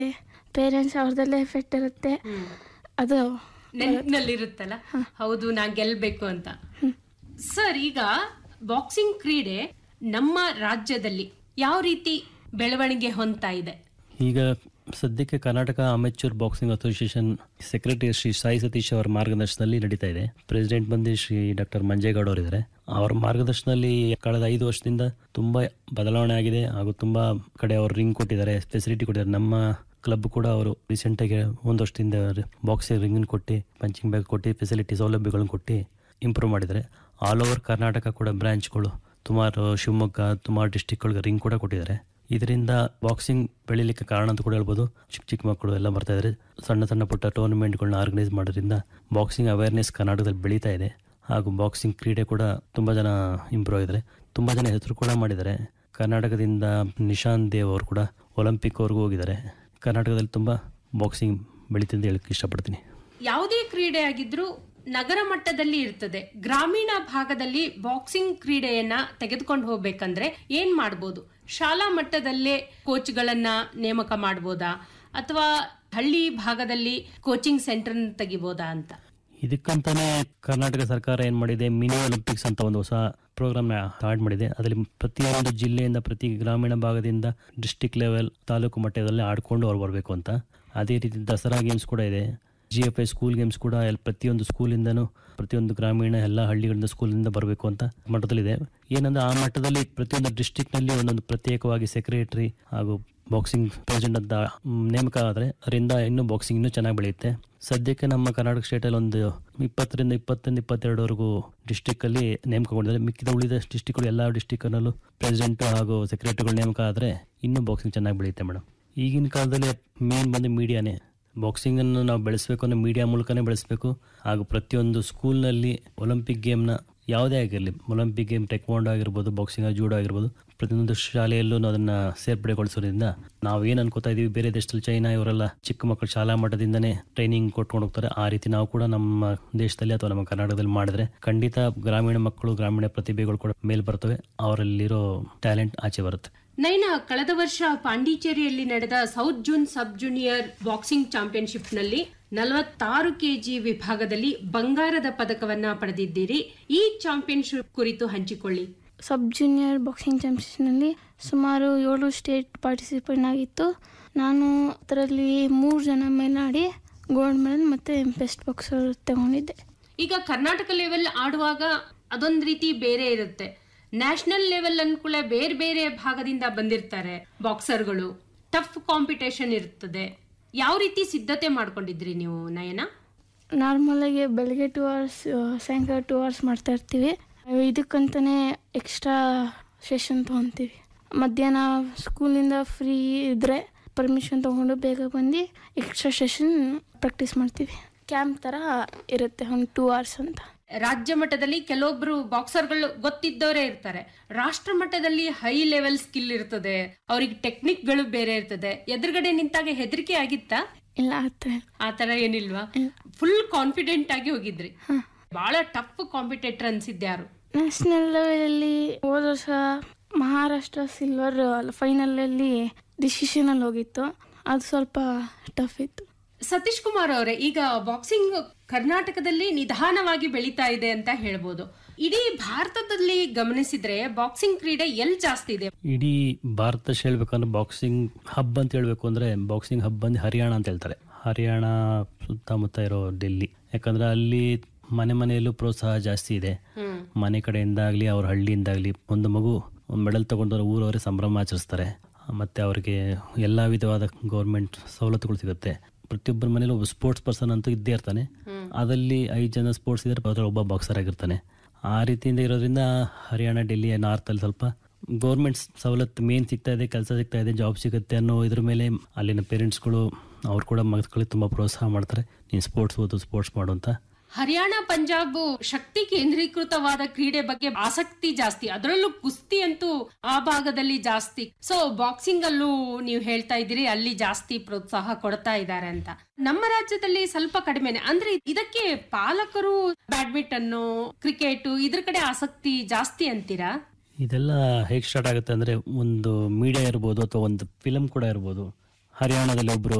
parents ಅವ್ರದ್ದೆಲ್ಲ effect ಇರುತ್ತೆ ಅದು ನೆನಪಿನಲ್ಲಿರುತ್ತಲ್ಲ ಹೌದು ನಾ ಗೆಲ್ಬೇಕು ಅಂತ ಸರ್ ಈಗ ಬಾಕ್ಸಿಂಗ್ ಕ್ರೀಡೆ ನಮ್ಮ ರಾಜ್ಯದಲ್ಲಿ ಯಾವ ರೀತಿ ಬೆಳವಣಿಗೆ ಹೊಂದ್ತಾ ಇದೆ ಈಗ ಸದ್ಯಕ್ಕೆ Karnataka amateur boxing association secretary Shri Sai Satish ಅವರ ಮಾರ್ಗದರ್ಶನದಲ್ಲಿ ನಡೀತಾ ಇದೆ ಪ್ರೆಸಿಡೆಂಟ್ ಬಂದು ಶ್ರೀ ಡಾಕ್ಟರ್ ಮಂಜೇಗೌಡ ಅವರಿದ್ದಾರೆ ಅವರ ಮಾರ್ಗದರ್ಶನದಲ್ಲಿ ಕಳೆದ ಐದು ವರ್ಷದಿಂದ ತುಂಬಾ ಬದಲಾವಣೆ ಆಗಿದೆ ಹಾಗೂ ತುಂಬಾ ಕಡೆ ಅವರು ರಿಂಗ್ ಕೊಟ್ಟಿದ್ದಾರೆ ಫೆಸಿಲಿಟಿ ಕೊಟ್ಟಿದ್ದಾರೆ ನಮ್ಮ ಕ್ಲಬ್ ಕೂಡ ಅವರು ರೀಸೆಂಟ್ ಆಗಿ ಒಂದು ವರ್ಷದಿಂದ ಬಾಕ್ಸಿಂಗ್ ರಿಂಗ್ ಕೊಟ್ಟು ಪಂಚಿಂಗ್ ಬ್ಯಾಗ್ ಕೊಟ್ಟು ಫೆಸಿಲಿಟಿ ಸೌಲಭ್ಯಗಳನ್ನು ಕೊಟ್ಟು ಇಂಪ್ರೂವ್ ಮಾಡಿದ್ದಾರೆ ಆಲ್ ಓವರ್ ಕರ್ನಾಟಕ ಕೂಡ ಬ್ರಾಂಚ್ಗಳು ಸುಮಾರು ಶಿವಮೊಗ್ಗ ಸುಮಾರು ಡಿಸ್ಟಿಕ್ಗಳಿಗೆ ರಿಂಗ್ ಕೂಡ ಕೊಟ್ಟಿದ್ದಾರೆ ಇದರಿಂದ ಬಾಕ್ಸಿಂಗ್ ಬೆಳಿಲಿಕ್ಕೆ ಕಾರಣ ಅಂತ ಕೂಡ ಹೇಳ್ಬೋದು ಚಿಕ್ಕ ಚಿಕ್ಕ ಮಕ್ಕಳು ಎಲ್ಲ ಬರ್ತಾ ಇದ್ದಾರೆ ಸಣ್ಣ ಸಣ್ಣ ಪುಟ್ಟ ಟೂರ್ನಮೆಂಟ್ಗಳನ್ನ ಆರ್ಗನೈಸ್ ಮಾಡೋದ್ರಿಂದ ಬಾಕ್ಸಿಂಗ್ ಅವೇರ್ನೆಸ್ ಕರ್ನಾಟಕದಲ್ಲಿ ಬೆಳೀತಾ ಇದೆ ಹಾಗೂ ಬಾಕ್ಸಿಂಗ್ ಕ್ರೀಡೆ ಕೂಡ ತುಂಬ ಜನ ಇಂಪ್ರೂವ್ ಆಗಿದ್ದಾರೆ ತುಂಬ ಜನ ಹೆಸರು ಕೂಡ ಮಾಡಿದ್ದಾರೆ ಕರ್ನಾಟಕದಿಂದ ನಿಶಾಂತ್ ದೇವ್ ಅವರು ಕೂಡ ಒಲಿಂಪಿಕ್ವರೆಗೂ ಹೋಗಿದ್ದಾರೆ ಕರ್ನಾಟಕದಲ್ಲಿ ತುಂಬ ಬಾಕ್ಸಿಂಗ್ ಬೆಳೀತಿದೆ ಹೇಳಕ್ಕೆ ಇಷ್ಟಪಡ್ತೀನಿ ಯಾವುದೇ ಕ್ರೀಡೆ ಆಗಿದ್ರೂ ನಗರ ಮಟ್ಟದಲ್ಲಿ ಇರ್ತದೆ ಗ್ರಾಮೀಣ ಭಾಗದಲ್ಲಿ ಬಾಕ್ಸಿಂಗ್ ಕ್ರೀಡೆಯನ್ನ ತೆಗೆದುಕೊಂಡು ಹೋಗ್ಬೇಕಂದ್ರೆ ಏನ್ ಮಾಡ್ಬೋದು ಶಾಲಾ ಮಟ್ಟದಲ್ಲೇ ಕೋಚ್ಗಳನ್ನ ನೇಮಕ ಮಾಡ್ಬೋದಾ ಅಥವಾ ಹಳ್ಳಿ ಭಾಗದಲ್ಲಿ ಕೋಚಿಂಗ್ ಸೆಂಟರ್ ತೆಗಿಬೋದಾ ಅಂತ ಇದಕ್ಕಂತಾನೆ ಕರ್ನಾಟಕ ಸರ್ಕಾರ ಏನ್ ಮಾಡಿದೆ ಮಿನಿ ಒಲಿಂಪಿಕ್ಸ್ ಅಂತ ಒಂದು ಹೊಸ ಪ್ರೋಗ್ರಾಮ್ ಸ್ಟಾರ್ಟ್ ಮಾಡಿದೆ ಅದರಲ್ಲಿ ಪ್ರತಿಯೊಂದು ಜಿಲ್ಲೆಯಿಂದ ಪ್ರತಿ ಗ್ರಾಮೀಣ ಭಾಗದಿಂದ ಡಿಸ್ಟಿಕ್ ಲೆವೆಲ್ ತಾಲೂಕು ಮಟ್ಟದಲ್ಲಿ ಆಡ್ಕೊಂಡು ಅವ್ರು ಬರಬೇಕು ಅಂತ ಅದೇ ರೀತಿ ದಸರಾ ಗೇಮ್ಸ್ ಕೂಡ ಇದೆ G F I school games ಕೂಡ ಎಲ್ ಪ್ರತಿಯೊಂದು ಸ್ಕೂಲಿಂದನೂ ಪ್ರತಿಯೊಂದು ಗ್ರಾಮೀಣ ಎಲ್ಲ ಹಳ್ಳಿಗಳಿಂದ ಸ್ಕೂಲಿಂದ ಬರಬೇಕು ಅಂತ ಮಟ್ಟದಲ್ಲಿದೆ ಏನಂದ್ರೆ ಆ ಮಟ್ಟದಲ್ಲಿ ಪ್ರತಿಯೊಂದು ಡಿಸ್ಟಿಕ್ನಲ್ಲಿ ಒಂದೊಂದು ಪ್ರತ್ಯೇಕವಾಗಿ ಸೆಕ್ರೆಟರಿ ಹಾಗೂ ಬಾಕ್ಸಿಂಗ್ ಪ್ರೆಸಿಡೆಂಟ್ ಅಂತ ಮ್, ನೇಮಕ ಆದರೆ ಅದರಿಂದ ಇನ್ನೂ ಬಾಕ್ಸಿಂಗ್ ಇನ್ನೂ ಚೆನ್ನಾಗಿ ಬೆಳೆಯುತ್ತೆ ಸದ್ಯಕ್ಕೆ ನಮ್ಮ ಕರ್ನಾಟಕ ಸ್ಟೇಟಲ್ಲಿ ಒಂದು ಇಪ್ಪತ್ತರಿಂದ ಇಪ್ಪತ್ತೊಂದು ಇಪ್ಪತ್ತೆರಡವರೆಗೂ ಡಿಸ್ಟಿಕ್ಕಲ್ಲಿ ನೇಮಕಗೊಂಡಿದ್ದಾರೆ ಮಿಕ್ಕಿದ ಉಳಿದ ಡಿಸ್ಟಿಕ್ಗಳು ಎಲ್ಲ ಡಿಸ್ಟಿಕ್ನಲ್ಲೂ ಪ್ರೆಸಿಡೆಂಟ್ ಹಾಗೂ ಸೆಕ್ರೆಟರಿಗಳು ನೇಮಕ ಆದರೆ ಇನ್ನೂ ಬಾಕ್ಸಿಂಗ್ ಚೆನ್ನಾಗಿ ಬೆಳೆಯುತ್ತೆ ಮೇಡಮ್ ಈಗಿನ ಕಾಲದಲ್ಲಿ ಮೇನ್ ಬಂದು ಮೀಡಿಯಾನೇ ಬಾಕ್ಸಿಂಗನ್ನು ನಾವು ಬೆಳೆಸಬೇಕು ಅಂದರೆ ಮೀಡಿಯಾ ಮೂಲಕನೇ ಬೆಳೆಸಬೇಕು ಹಾಗೂ ಪ್ರತಿಯೊಂದು ಸ್ಕೂಲ್ನಲ್ಲಿ ಒಲಿಂಪಿಕ್ ಗೇಮ್ನ ಯಾವುದೇ ಆಗಿರಲಿ ಒಲಿಂಪಿಕ್ ಗೇಮ್ ಟೆಕ್ವಾಂಡೋ ಆಗಿರ್ಬೋದು ಬಾಕ್ಸಿಂಗ್ ಜೂಡೋ ಆಗಿರ್ಬೋದು ಪ್ರತಿಯೊಂದು ಶಾಲೆಯಲ್ಲೂ ಅದನ್ನ ಸೇರ್ಪಡೆಗೊಳಿಸೋದ್ರಿಂದ ನಾವು ಏನು ಅನ್ಕೋತಾ ಇದೀವಿ ಬೇರೆ ದೇಶದಲ್ಲಿ ಚೈನಾ ಇವರೆಲ್ಲ ಚಿಕ್ಕ ಮಕ್ಕಳು ಶಾಲಾ ಮಟ್ಟದಿಂದನೇ ಟ್ರೈನಿಂಗ್ ಕೊಟ್ಕೊಂಡು ಹೋಗ್ತಾರೆ ಆ ರೀತಿ ನಾವು ಕೂಡ ನಮ್ಮ ದೇಶದಲ್ಲಿ ಅಥವಾ ನಮ್ಮ ಕರ್ನಾಟಕದಲ್ಲಿ ಮಾಡಿದ್ರೆ ಖಂಡಿತ ಗ್ರಾಮೀಣ ಮಕ್ಕಳು ಗ್ರಾಮೀಣ ಪ್ರತಿಭೆಗಳು ಕೂಡ ಮೇಲ್ ಬರ್ತವೆ ಅವರಲ್ಲಿರೋ ಟ್ಯಾಲೆಂಟ್ ಆಚೆ ಬರುತ್ತೆ ನೈನಾ ಕಳೆದ ವರ್ಷ ಪಾಂಡಿಚೇರಿಯಲ್ಲಿ ನಡೆದ south June sub junior boxing championship ನಲ್ಲಿ ನಲವತ್ತಾರು ಕೆಜಿ ವಿಭಾಗದಲ್ಲಿ ಬಂಗಾರದ ಪದಕವನ್ನ ಪಡೆದಿದ್ದೀರಿ ಈ ಚಾಂಪಿಯನ್ಶಿಪ್ ಕುರಿತು ಹಂಚಿಕೊಳ್ಳಿ ಸಬ್ ಜೂನಿಯರ್ ಬಾಕ್ಸಿಂಗ್ ಚಾಂಪಿಯನ್ಶಿಪ್ನಲ್ಲಿ ಸುಮಾರು ಏಳು ಸ್ಟೇಟ್ ಪಾರ್ಟಿಸಿಪೇಟ್ ಆಗಿತ್ತು ನಾನು ಅದರಲ್ಲಿ ಮೂರು ಜನ ಮೇಲಾಡಿ ಗೋಲ್ಡ್ ಮೆಡಲ್ ಮತ್ತು ಬೆಸ್ಟ್ ಬಾಕ್ಸರ್ ತಗೊಂಡಿದ್ದೆ ಈಗ ಕರ್ನಾಟಕ ಲೆವೆಲ್ ಆಡುವಾಗ ಅದೊಂದ್ ರೀತಿ ಬೇರೆ ಇರುತ್ತೆ ನ್ಯಾಷನಲ್ ಲೆವೆಲ್ ಅನ್ಕೂಲ ಬೇರೆ ಬೇರೆ ಭಾಗದಿಂದ ಬಂದಿರ್ತಾರೆ ಬಾಕ್ಸರ್ಗಳು ಟಫ್ ಕಾಂಪಿಟೇಷನ್ ಇರ್ತದೆ ಯಾವ ರೀತಿ ಸಿದ್ಧತೆ ಮಾಡ್ಕೊಂಡಿದ್ರಿ ನೀವು ನಯನ ನಾರ್ಮಲಾಗಿ ಬೆಳಗ್ಗೆ ಟೂ ಅವರ್ಸ್ ಸಾಯಂಕಾಲ ಟೂ ಅವರ್ಸ್ ಮಾಡ್ತಾ ಇರ್ತೀವಿ ಇದಕ್ಕಂತಲೇ ಎಕ್ಸ್ಟ್ರಾ ಸೆಷನ್ ತೊಗೊತೀವಿ ಮಧ್ಯಾಹ್ನ ಸ್ಕೂಲಿಂದ ಫ್ರೀ ಇದ್ದರೆ ಪರ್ಮಿಷನ್ ತೊಗೊಂಡು ಬೇಗ ಬಂದು ಎಕ್ಸ್ಟ್ರಾ ಸೆಷನ್ ಪ್ರಾಕ್ಟೀಸ್ ಮಾಡ್ತೀವಿ ಕ್ಯಾಂಪ್ ಥರ ಇರುತ್ತೆ ಒಂದು ಟೂ ಅವರ್ಸ್ ಅಂತ ರಾಜ್ಯ ಮಟ್ಟದಲ್ಲಿ ಕೆಲವೊಬ್ರು ಬಾಕ್ಸರ್ಗಳು ಗೊತ್ತಿದ್ದವರೇ ಇರ್ತಾರೆ ರಾಷ್ಟ್ರ ಮಟ್ಟದಲ್ಲಿ ಹೈ ಲೆವೆಲ್ ಸ್ಕಿಲ್ ಇರ್ತದೆ ಅವ್ರಿಗೆ ಟೆಕ್ನಿಕ್ಗಳು ಬೇರೆ ಇರ್ತದೆ ಎದುರುಗಡೆ ನಿಂತಾಗ ಹೆದರಿಕೆ ಆಗಿತ್ತಾ ಇಲ್ಲ ಆ ಥರ ಆ ತರ ಏನಿಲ್ವಾ ಫುಲ್ ಕಾನ್ಫಿಡೆಂಟ್ ಆಗಿ ಹೋಗಿದ್ರಿ ಬಹಳ ಟಫ್ ಕಾಂಪಿಟೇಟರ್ ಅನ್ಸಿದ್ದೆ ಯಾರು ನ್ಯಾಷನಲ್ ಲೆವೆಲಲ್ಲಿ ಹೋದ ವರ್ಷ ಮಹಾರಾಷ್ಟ್ರ ಸಿಲ್ವರ್ ಫೈನಲಲ್ಲಿ ಡಿಸಿಷನಲ್ಲಿ ಹೋಗಿತ್ತು ಅದು ಸ್ವಲ್ಪ ಟಫ್ ಇತ್ತು ಸತೀಶ್ ಕುಮಾರ್ ಅವರೇ ಈಗ ಬಾಕ್ಸಿಂಗ್ ಕರ್ನಾಟಕದಲ್ಲಿ ನಿಧಾನವಾಗಿ ಬೆಳೀತಾ ಇದೆ ಅಂತ ಹೇಳ್ಬೋದು ಇಡೀ ಭಾರತದಲ್ಲಿ ಗಮನಿಸಿದ್ರೆ ಬಾಕ್ಸಿಂಗ್ ಕ್ರೀಡೆ ಎಲ್ ಜಾಸ್ತಿ ಇದೆ ಇಡೀ ಭಾರತ ದೇಶ ಹೇಳ್ಬೇಕಂದ್ರೆ ಬಾಕ್ಸಿಂಗ್ ಹಬ್ ಅಂತ ಹೇಳ್ಬೇಕು ಅಂದ್ರೆ ಬಾಕ್ಸಿಂಗ್ ಹಬ್ ಬಂದು ಹರಿಯಾಣ ಅಂತ ಹೇಳ್ತಾರೆ ಹರಿಯಾಣ ಸುತ್ತಮುತ್ತ ಇರೋ ಡೆಲ್ಲಿ ಯಾಕಂದ್ರೆ ಅಲ್ಲಿ ಮನೆ ಮನೆಯಲ್ಲೂ ಪ್ರೋತ್ಸಾಹ ಜಾಸ್ತಿ ಇದೆ ಮನೆ ಕಡೆಯಿಂದ ಆಗಲಿ ಅವ್ರ ಹಳ್ಳಿಯಿಂದಾಗಲಿ ಒಂದು ಮಗು ಒಂದು ಮೆಡಲ್ ತಗೊಂಡವ್ರ ಊರವರೇ ಸಂಭ್ರಮ ಆಚರಿಸ್ತಾರೆ ಮತ್ತೆ ಅವ್ರಿಗೆ ಎಲ್ಲ ವಿಧವಾದ ಗೌರ್ಮೆಂಟ್ ಸವಲತ್ತುಗಳು ಸಿಗುತ್ತೆ ಪ್ರತಿಯೊಬ್ಬರ ಮನೇಲಿ ಒಬ್ಬ ಸ್ಪೋರ್ಟ್ಸ್ ಪರ್ಸನ್ ಅಂತೂ ಇದ್ದೇ ಇರ್ತಾನೆ ಅದಲ್ಲಿ ಐದು ಜನ ಸ್ಪೋರ್ಟ್ಸ್ ಇದ್ದಾರೆ ಅದ್ರಲ್ಲಿ ಒಬ್ಬ ಬಾಕ್ಸರ್ ಆಗಿರ್ತಾನೆ ಆ ರೀತಿಯಿಂದ ಇರೋದ್ರಿಂದ ಹರಿಯಾಣ ಡೆಲ್ಲಿ ನಾರ್ತ್ ಅಲ್ಲಿ ಸ್ವಲ್ಪ ಗೌರ್ಮೆಂಟ್ ಸವಲತ್ತು ಮೇನ್ ಸಿಗ್ತಾ ಇದೆ ಕೆಲಸ ಸಿಗ್ತಾ ಇದೆ ಜಾಬ್ ಸಿಗುತ್ತೆ ಅನ್ನೋ ಇದ್ರ ಮೇಲೆ ಅಲ್ಲಿನ ಪೇರೆಂಟ್ಸ್ಗಳು ಅವ್ರು ಕೂಡ ಮಕ್ಕಳಿಗೆ ತುಂಬ ಪ್ರೋತ್ಸಾಹ ಮಾಡ್ತಾರೆ ನೀನು ಸ್ಪೋರ್ಟ್ಸ್ ಓದು ಸ್ಪೋರ್ಟ್ಸ್ ಮಾಡು ಅಂತ ಹರಿಯಾಣ ಪಂಜಾಬ್ ಶಕ್ತಿ ಕೇಂದ್ರೀಕೃತವಾದ ಕ್ರೀಡೆ ಬಗ್ಗೆ ಆಸಕ್ತಿ ಜಾಸ್ತಿ ಅದರಲ್ಲೂ ಕುಸ್ತಿ ಅಂತೂ ಆ ಭಾಗದಲ್ಲಿ ಜಾಸ್ತಿ ಸೊ ಬಾಕ್ಸಿಂಗ್ ಅಲ್ಲೂ ನೀವು ಹೇಳ್ತಾ ಇದ್ದೀರಿ ಅಲ್ಲಿ ಜಾಸ್ತಿ ಪ್ರೋತ್ಸಾಹ ಕೊಡ್ತಾ ಇದ್ದಾರೆ ಅಂತ ನಮ್ಮ ರಾಜ್ಯದಲ್ಲಿ ಸ್ವಲ್ಪ ಕಡಿಮೆನೆ ಅಂದ್ರೆ ಇದಕ್ಕೆ ಪಾಲಕರು ಬ್ಯಾಡ್ಮಿಂಟನ್ ಕ್ರಿಕೆಟ್ ಇದ್ರ ಕಡೆ ಆಸಕ್ತಿ ಜಾಸ್ತಿ ಅಂತೀರಾ ಇದೆಲ್ಲ ಹೇಗೆ ಸ್ಟಾರ್ಟ್ ಆಗುತ್ತೆ ಅಂದರೆ ಒಂದು ಮೀಡಿಯಾ ಇರ್ಬೋದು ಅಥವಾ ಒಂದು ಫಿಲಮ್ ಕೂಡ ಇರ್ಬೋದು ಹರಿಯಾಣದಲ್ಲಿ ಒಬ್ರು